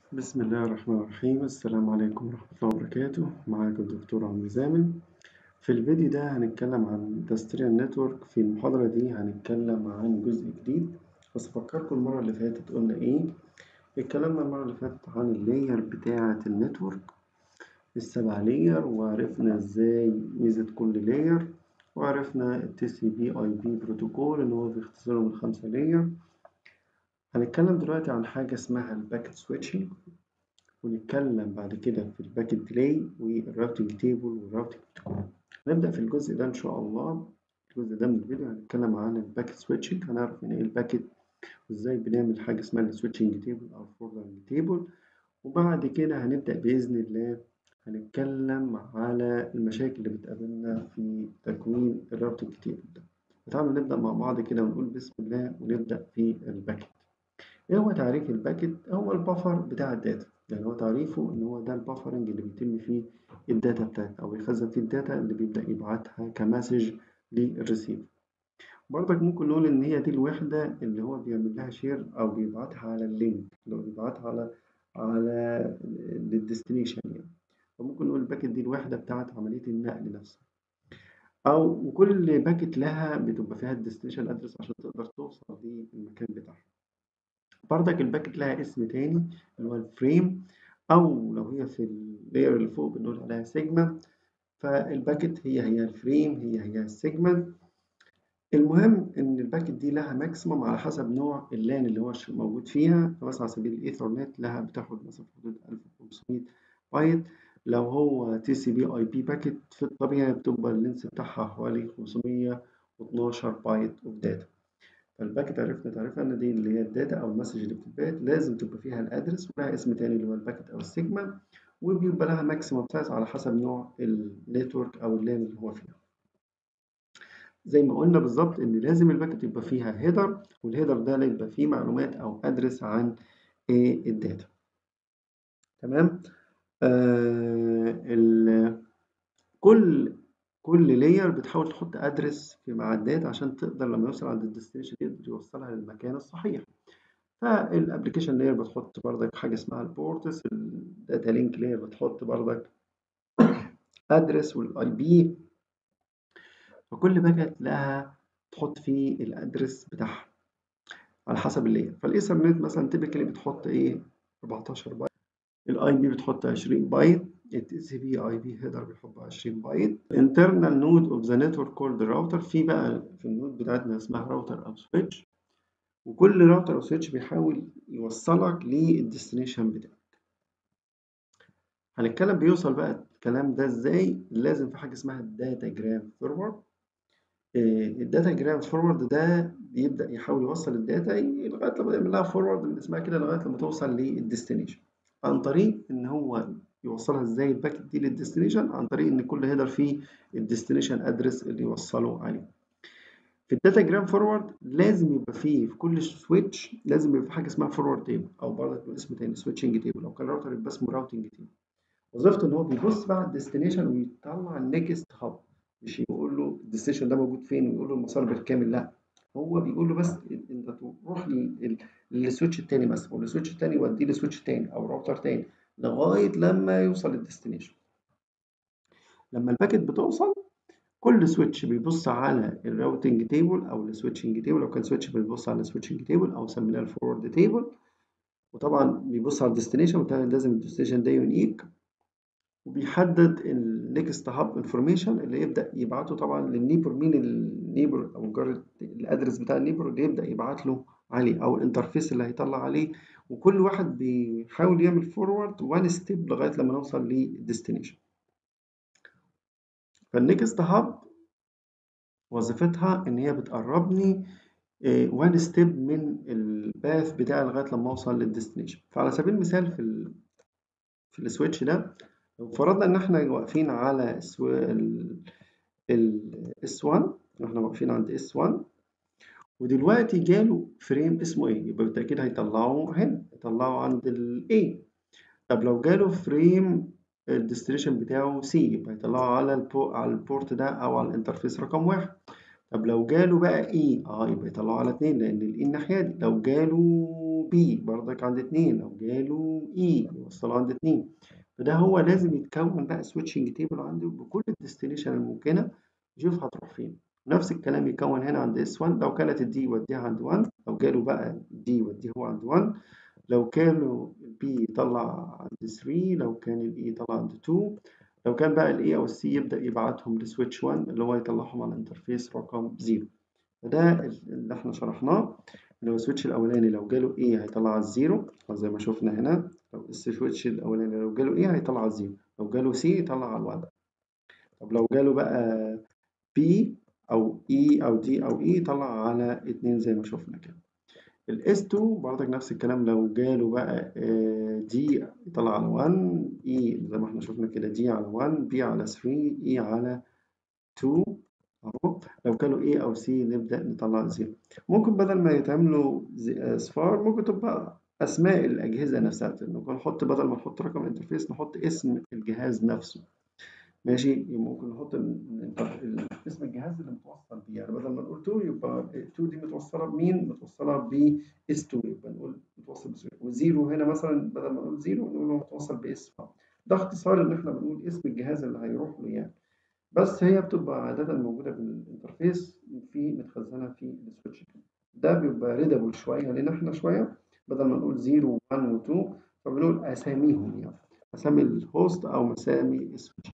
بسم الله الرحمن الرحيم السلام عليكم ورحمة الله وبركاته معاكم الدكتور عمرو زامل في الفيديو ده هنتكلم عن Industrial Network في المحاضرة دي هنتكلم عن جزء جديد بس أفكركم المرة اللي فاتت قلنا إيه اتكلمنا المرة اللي فاتت عن اللاير بتاعة النتورك السبع لاير وعرفنا إزاي ميزة كل لاير وعرفنا ال TCP IP بروتوكول إن هو بيختصره من خمسة لاير هنتكلم دلوقتي عن حاجة اسمها الباكت سويتشنج ونتكلم بعد كده في الباكت ديلي والراوتنج تيبل والراوتنج بروتوكول نبدأ في الجزء ده إن شاء الله الجزء ده من الفيديو هنتكلم عن الباكت سويتشنج هنعرف يعني إيه الباكت وإزاي بنعمل حاجة اسمها السويتشنج تيبل أو الفوردرنج تيبل وبعد كده هنبدأ بإذن الله هنتكلم على المشاكل اللي بتقابلنا في تكوين الراوتنج تيبل ده تعالوا نبدأ مع بعض كده ونقول بسم الله ونبدأ في الباكت ايه هو تعريف الباكت هو البفر بتاع الداتا يعني هو تعريفه ان هو ده البفرنج اللي بيتم فيه الداتا بتاعتنا او بيخزن فيه الداتا اللي بيبدا يبعتها كمسج للريسيفر برضك ممكن نقول ان هي دي الوحده اللي هو بيعمل لها شير او بيبعتها على اللينك اللي هو بيبعتها على على للديستنيشن يعني فممكن نقول الباكت دي الوحده بتاعت عمليه النقل نفسها او وكل باكت لها بتبقى فيها الديستنيشن ادرس عشان تقدر توصل للمكان بتاعها بردك الباكت لها اسم تاني اللي هو الفريم أو لو هي في اللاير اللي فوق بنقول عليها سيجمنت فالباكت هي هي الفريم هي هي السيجمنت المهم إن الباكت دي لها ماكسيموم على حسب نوع اللان اللي هو موجود فيها فمثلا على سبيل الإيثرنت لها بتاخد مثلا في حدود 1500 بايت لو هو تي سي بي اي بي باكت في الطبيعي بتبقى اللينس بتاعها حوالي 512 بايت اوف داتا فالباكت عرفنا تعرفها ان دي اللي هي الداتا او المسج اللي بتتبعت لازم تبقى فيها الادرس ولها اسم تاني اللي هو الباكت او السيجمنت وبيبقى لها ماكسيمم سايز على حسب نوع النتورك او اللان اللي هو فيها زي ما قلنا بالظبط ان لازم الباكت يبقى فيها هيدر والهيدر ده يبقى فيه معلومات او ادرس عن ايه الداتا تمام آه كل كل لاير بتحاول تحط ادرس في مع الداتا عشان تقدر لما يوصل عند الديستنيشن يقدر يوصلها للمكان الصحيح فالابلكيشن لاير بتحط بردك حاجه اسمها البورتس الداتا لينك لاير بتحط بردك ادرس والاي بي فكل باكت لها تحط فيه الادرس بتاعها على حسب اللاير فالايثرنت مثلا تيبيكالي بتحط ايه 14 بايت الاي بي بتحط 20 بايت التي سي بي اي بي هيدر بيحط 20 بايت internal node of the network called router في بقى في النود بتاعتنا اسمها راوتر او سويتش وكل راوتر او سويتش بيحاول يوصلك للديستنيشن بتاعك هنتكلم بيوصل بقى الكلام ده ازاي لازم في حاجه اسمها الداتا جرام فورورد الداتا جرام فورورد ده بيبدا يحاول يوصل الداتا لغايه لما يعمل لها فورورد من اسمها كده لغايه لما توصل للديستنيشن عن طريق ان هو يوصلها ازاي الباكت دي للديستنيشن عن طريق ان كل هيدر فيه الديستنيشن ادرس اللي يوصله عليه في الداتا جرام فورورد لازم يبقى فيه في كل سويتش لازم يبقى في حاجه اسمها فورورد تيبل او برضه باسم تاني سويتشنج تيبل او كان راوتر يبقى اسمه راوتنج تيبل وظيفته ان هو بيبص بقى على الديستنيشن ويطلع النكست هاب مش يقول له الديستنيشن ده موجود فين ويقول له المسار بالكامل لا هو بيقول له بس انت تروح للسويتش التاني مثلا والسويتش التاني يوديه لسويتش تاني او راوتر تاني لغايه لما يوصل للديستنيشن لما الباكت بتوصل كل سويتش بيبص على الراوتنج تيبل او السويتشنج تيبل لو كان سويتش بيبص على السويتشنج تيبل او سميناه الفورورد تيبل وطبعا بيبص على الديستنيشن وبالتالي لازم الديستنيشن ده يونيك وبيحدد النكست هاب انفورميشن اللي يبدا يبعته طبعا للنيبر مين النيبر او مجرد الادرس بتاع النيبر اللي يبدا يبعت له عليه او الانترفيس اللي هيطلع عليه وكل واحد بيحاول يعمل فورورد وان ستيب لغايه لما نوصل للديستنيشن فالنكست هاب وظيفتها ان هي بتقربني وان ستيب من الباث بتاعي لغايه لما اوصل للديستنيشن فعلى سبيل المثال في ال في السويتش ده لو فرضنا ان احنا واقفين على ال S1 احنا واقفين عند S1 ودلوقتي جاله فريم اسمه ايه يبقى بالتأكيد هيطلعه هنا يطلعه عند ال A طب لو جاله فريم الديستنيشن بتاعه C يبقى يطلعه على البو على البورت ده او على الانترفيس رقم واحد طب لو جاله بقى E اه يبقى يطلعه على اتنين لان ال E الناحية دي لو جاله بي برضك عند اتنين لو جاله اي يوصله عند اتنين فده هو لازم يتكون بقى سويتشنج تيبل عنده بكل الديستنيشن الممكنه يشوف هتروح فين نفس الكلام يكون هنا عند اس 1 لو كانت الدي يوديها عند 1 لو جاله بقى دي يوديه هو عند 1 لو كان البي يطلع عند 3 لو كان الاي يطلع عند 2 لو كان بقى الاي او السي يبدا يبعتهم لسويتش 1 اللي هو يطلعهم على الانترفيس رقم 0 فده اللي احنا شرحناه اللي هو السويتش الاولاني لو جاله ايه هيطلع على الزيرو زي ما شفنا هنا لو السويتش الاولاني لو جاله ايه هيطلع على الزيرو لو جاله سي يطلع على الوان طب لو جاله بقى بي او اي او دي او اي يطلع على اتنين زي ما شفنا كده الاس 2 برضك نفس الكلام لو جاله بقى دي يطلع على 1 اي زي ما احنا شفنا كده دي على 1 بي على 3 اي على 2 اهو لو كانوا A أو C نبدأ نطلع زيرو ممكن بدل ما يتعملوا أصفار ممكن تبقى أسماء الأجهزة نفسها ممكن نحط بدل ما نحط رقم الانترفيس نحط اسم الجهاز نفسه ماشي ممكن نحط اسم الجهاز اللي متوصل بيه يعني بدل ما نقول 2 يبقى 2 دي متوصله بمين؟ متوصله ب اس 2 يبقى نقول متوصل ب وزيرو هنا مثلا بدل ما نقول زيرو نقول له متوصل باس ده اختصار ان احنا بنقول اسم الجهاز اللي هيروح له يعني بس هي بتبقى عادة موجودة في الانترفيس في متخزنة في السويتش ده بيبقى ريدابل شوية لنا احنا شوية بدل ما نقول 0 و1 و2 فبنقول أساميهم يعني أسامي الهوست أو مسامي السويتش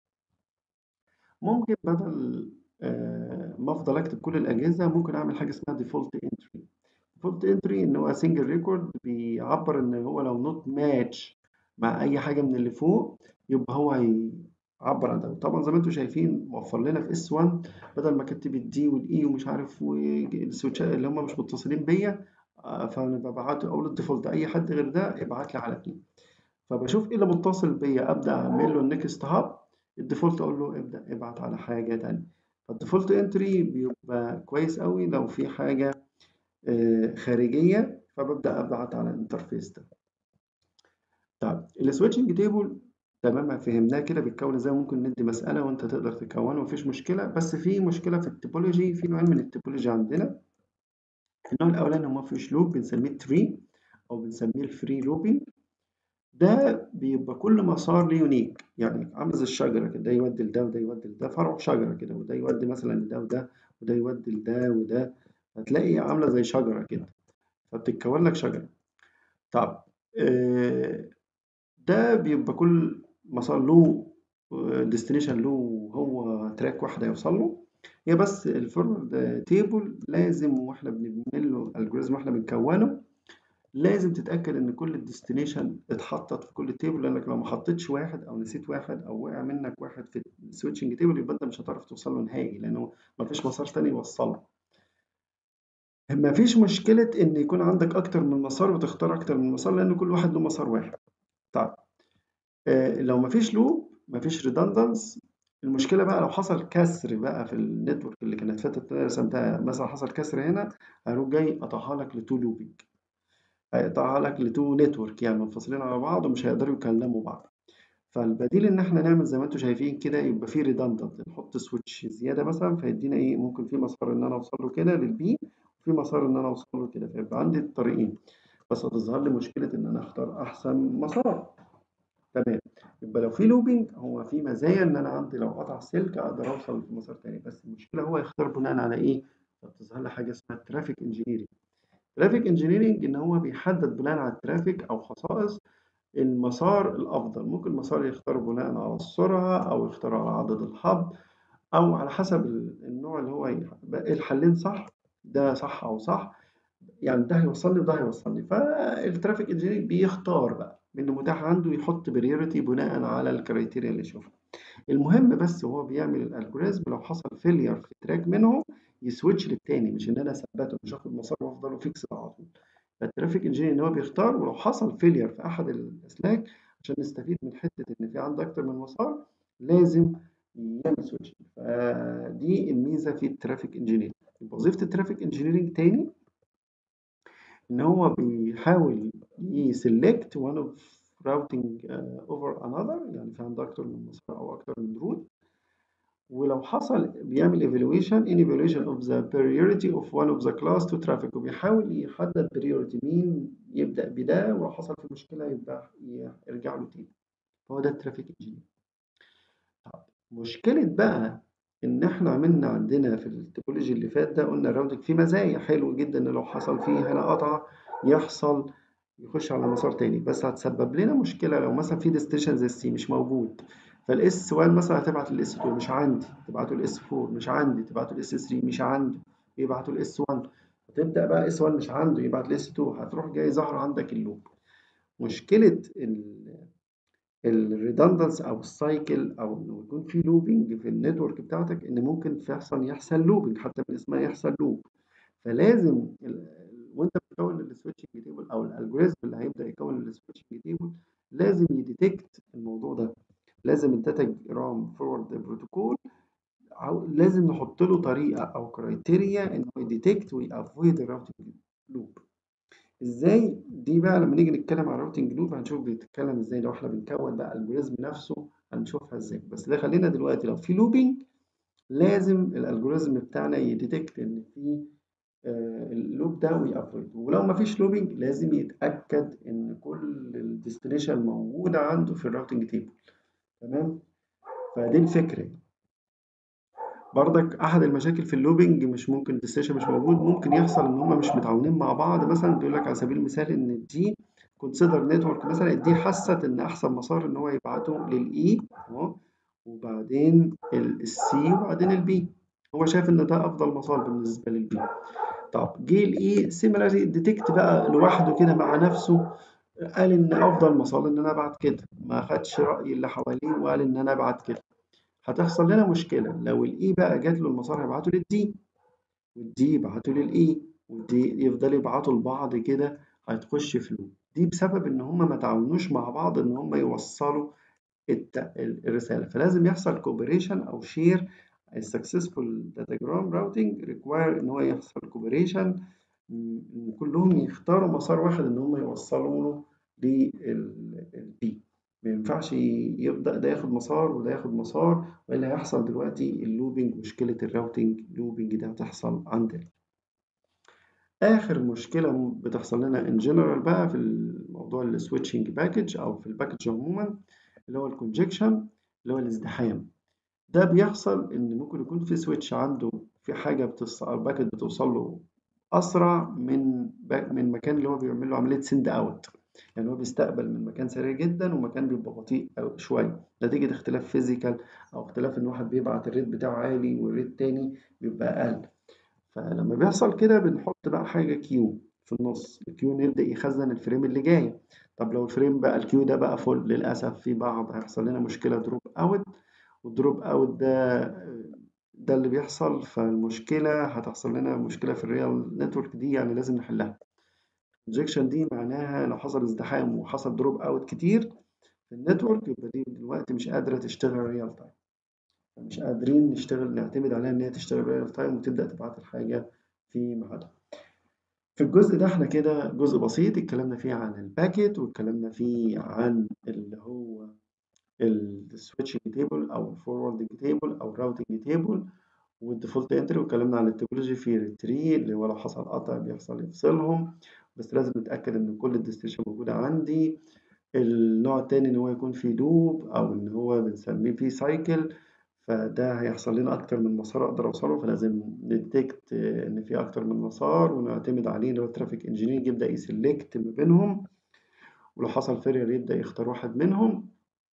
ممكن بدل ما أفضل أكتب كل الأجهزة ممكن أعمل حاجة اسمها ديفولت انتري ديفولت انتري إن هو سنجل ريكورد بيعبر إن هو لو نوت ماتش مع أي حاجة من اللي فوق يبقى هو هي عبر عن ده طبعا زي ما انتم شايفين موفر لنا في اس 1 بدل ما كتب الدي والاي ومش عارف والسويتشات اللي هم مش متصلين بيا فانا ببعت اقول الديفولت اي حد غير ده ابعت لي على اتنين فبشوف ايه اللي متصل بيا ابدا اعمل له النكست هاب الديفولت اقول له ابدا ابعت على حاجه تانية فالديفولت انتري بيبقى كويس قوي لو في حاجه خارجيه فببدا ابعت على الانترفيس ده طيب السويتشنج تيبل تمام فهمناه كده بيتكون ازاي ممكن ندي مسألة وانت تقدر تكونه مفيش مشكلة بس في مشكلة في التوبولوجي في نوعين من التوبولوجي عندنا النوع الأولاني هو مفيش لوب بنسميه تري أو بنسميه الفري لوبينج ده بيبقى كل مسار ليه يونيك يعني عامل زي الشجرة كده ده يودي لده وده يودي لده فرع شجرة كده وده يودي مثلا لده وده وده يودي لده وده هتلاقي عاملة زي شجرة كده فبتتكون لك شجرة طب آه ده بيبقى كل مسار له ديستنيشن له هو تراك واحدة يوصل له هي بس الفورورد تيبل لازم واحنا بنعمل له الجوريزم واحنا بنكونه لازم تتأكد إن كل الديستنيشن اتحطت في كل تيبل لأنك لو ما حطيتش واحد أو نسيت واحد أو وقع منك واحد في السويتشنج تيبل يبقى أنت مش هتعرف توصل له نهائي لأنه مفيش مسار تاني يوصله. مفيش مشكلة إن يكون عندك أكتر من مسار وتختار أكتر من مسار لأن كل واحد له مسار واحد. طيب آه لو مفيش لوب مفيش ريدندنس المشكلة بقى لو حصل كسر بقى في النتورك اللي كانت فاتت رسمتها مثلا حصل كسر هنا هروح جاي قطعها لك لتو لوبينج هيقطعها لك لتو نتورك يعني منفصلين على بعض ومش هيقدروا يكلموا بعض فالبديل ان احنا نعمل زي ما انتم شايفين كده يبقى فيه ريدندنت نحط سويتش زياده مثلا فيدينا ايه ممكن في مسار ان انا اوصل له كده للبي وفي مسار ان انا اوصل له كده فيبقى عندي الطريقين بس هتظهر لي مشكله ان انا اختار احسن مسار تمام يبقى لو في لوبينج هو في مزايا ان انا عندي لو قطع سلك اقدر اوصل لمسار تاني بس المشكله هو يختار بناء على ايه فبتظهر لي حاجه اسمها ترافيك انجينيرنج ترافيك انجينيرنج ان هو بيحدد بناء على الترافيك او خصائص المسار الافضل ممكن مسار يختار بناء على السرعه او يختار على عدد الحب او على حسب النوع اللي هو الحلين صح ده صح او صح يعني ده هيوصلني وده هيوصلني فالترافيك انجينيرنج بيختار بقى من متاح عنده يحط بريورتي بناء على الكرايتيريا اللي يشوفها المهم بس هو بيعمل الالجوريزم لو حصل فيلير في تراك منهم يسويتش للتاني مش ان انا اثبته مش اخد مسار وافضل فيكس على طول فالترافيك انجينير ان هو بيختار ولو حصل فيلير في احد الاسلاك عشان نستفيد من حته ان في عندي اكتر من مسار لازم يعمل سويتش فدي الميزه في الترافيك انجينير وظيفه الترافيك انجينيرنج تاني ان هو بيحاول يسلكت one of routing uh, over another يعني في عندي اكتر من مسار او اكتر من روت ولو حصل بيعمل evaluation in evaluation of the priority of one of the class to traffic وبيحاول يحدد priority مين يبدأ بده ولو حصل في مشكلة يبقى يرجع له تاني هو ده الترافيك انجينير طب مشكلة بقى إن إحنا عملنا عندنا في التوبولوجي اللي فات ده قلنا الراوتنج فيه مزايا حلو جدا إن لو حصل فيه هنا قطع يحصل يخش على مسار تاني بس هتسبب لنا مشكلة لو مثلا في ديستنيشن زي السي مش موجود فالاس 1 مثلا هتبعت للاس 2 مش عندي تبعته الاس 4 مش عندي تبعته الاس 3 مش عنده يبعته الاس 1 فتبدا بقى اس 1 مش عنده يبعت الاس 2 هتروح جاي ظاهر عندك اللوب مشكله الريدندنس او السايكل او انه يكون في لوبينج في النتورك بتاعتك ان ممكن يحصل يحصل لوبينج حتى من اسمها يحصل لوب فلازم وانت بتكون السويتشنج تيبل او الالجوريزم اللي هيبدا يكون السويتشنج تيبل لازم يديتكت الموضوع ده لازم الداتا جرام فورورد بروتوكول لازم نحط له طريقه او كرايتيريا انه يديتكت ويافويد الراوتنج لوب ازاي دي بقى لما نيجي نتكلم عن الراوتنج لوب هنشوف بيتكلم ازاي لو احنا بنكون بقى الالجوريزم نفسه هنشوفها ازاي بس ده خلينا دلوقتي لو في لوبينج لازم الالجوريزم بتاعنا يديتكت ان في اللوب ده ويأفويد ولو ما فيش لوبينج لازم يتأكد إن كل الديستنيشن موجودة عنده في الراوتنج تيبل تمام فدي الفكرة برضك أحد المشاكل في اللوبينج مش ممكن الديستنيشن مش موجود ممكن يحصل إن هما مش متعاونين مع بعض مثلا بيقول لك على سبيل المثال إن دي كونسيدر نتورك مثلا دي حست إن أحسن مسار إن هو يبعته للإي أهو وبعدين السي وبعدين البي هو شايف إن ده أفضل مسار بالنسبة للبي طب جه الاي سيميلارلي ديتكت بقى لوحده كده مع نفسه قال ان افضل مسار ان انا ابعت كده ما خدش راي اللي حواليه وقال ان انا ابعت كده هتحصل لنا مشكله لو الاي بقى جات له المسار هيبعته للدي والدي يبعته للاي والدي يفضل يبعتوا لبعض كده هتخش في لوب دي بسبب ان هم ما تعاونوش مع بعض ان هم يوصلوا الرساله فلازم يحصل كوبريشن او شير السكسسفول داتاجرام راوتنج ريكواير ان هو يحصل كوبريشن ان كلهم يختاروا مسار واحد ان هم يوصلوا له للبي ما ينفعش يبدا ده ياخد مسار وده ياخد مسار والا هيحصل دلوقتي اللوبينج مشكله الراوتنج لوبينج ده هتحصل عندنا اخر مشكله بتحصل لنا ان جنرال بقى في الموضوع السويتشنج باكج او في الباكج عموما اللي هو الكونجكشن اللي هو الازدحام ده بيحصل إن ممكن يكون في سويتش عنده في حاجة بتصل باكت بتوصل له أسرع من من مكان اللي هو بيعمل له عملية سند أوت يعني هو بيستقبل من مكان سريع جدا ومكان بيبقى بطيء شوية نتيجة اختلاف فيزيكال أو اختلاف إن واحد بيبعت الريت بتاعه عالي والريت تاني بيبقى أقل فلما بيحصل كده بنحط بقى حاجة كيو في النص الكيو نبدأ يخزن الفريم اللي جاي طب لو الفريم بقى الكيو ده بقى فول للأسف في بعض هيحصل لنا مشكلة دروب أوت والدروب اوت ده ده اللي بيحصل فالمشكلة هتحصل لنا مشكلة في الريال نتورك دي يعني لازم نحلها الانجكشن دي معناها لو حصل ازدحام وحصل دروب اوت كتير في النتورك يبقى دي دلوقتي مش قادرة تشتغل ريال تايم مش قادرين نشتغل نعتمد عليها ان هي تشتغل ريال تايم وتبدأ تبعت الحاجة في ميعادها في الجزء ده احنا كده جزء بسيط اتكلمنا فيه عن الباكيت واتكلمنا فيه عن اللي هو السويتشنج تيبل او الفوروردنج تيبل او الراوتنج تيبل والديفولت انتري واتكلمنا عن التوبولوجي في التري اللي هو لو حصل قطع بيحصل يفصلهم بس لازم نتاكد ان كل الديستنيشن موجوده عندي النوع التاني ان هو يكون فيه لوب او ان هو بنسميه فيه سايكل فده هيحصل لنا اكتر من مسار اقدر اوصله فلازم نديتكت ان في اكتر من مسار ونعتمد عليه اللي هو الترافيك انجينير يبدا يسلكت ما بينهم ولو حصل فيرير يبدا يختار واحد منهم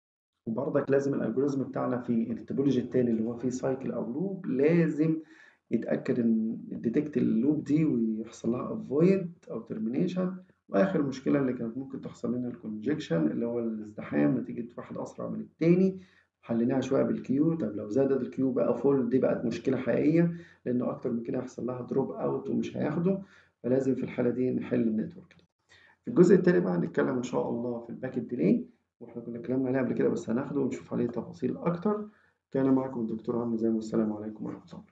وبرضك لازم الالجوريزم بتاعنا في التوبولوجي التاني اللي هو فيه سايكل او لوب لازم يتاكد ان ديتكت اللوب دي ويحصل لها افويد او ترمينيشن واخر مشكله اللي كانت ممكن تحصل لنا الكونجكشن اللي هو الازدحام نتيجه واحد اسرع من التاني حليناها شويه بالكيو طب لو زادت الكيو بقى فول دي بقت مشكله حقيقيه لانه اكتر من كده هيحصل لها دروب اوت ومش هياخده فلازم في الحاله دي نحل النتورك في الجزء التاني بقى هنتكلم ان شاء الله في الباكت ديلي واحنا كنا اتكلمنا عليه قبل كده بس هناخده ونشوف عليه تفاصيل اكتر كان معكم الدكتور عمرو زين والسلام عليكم ورحمه الله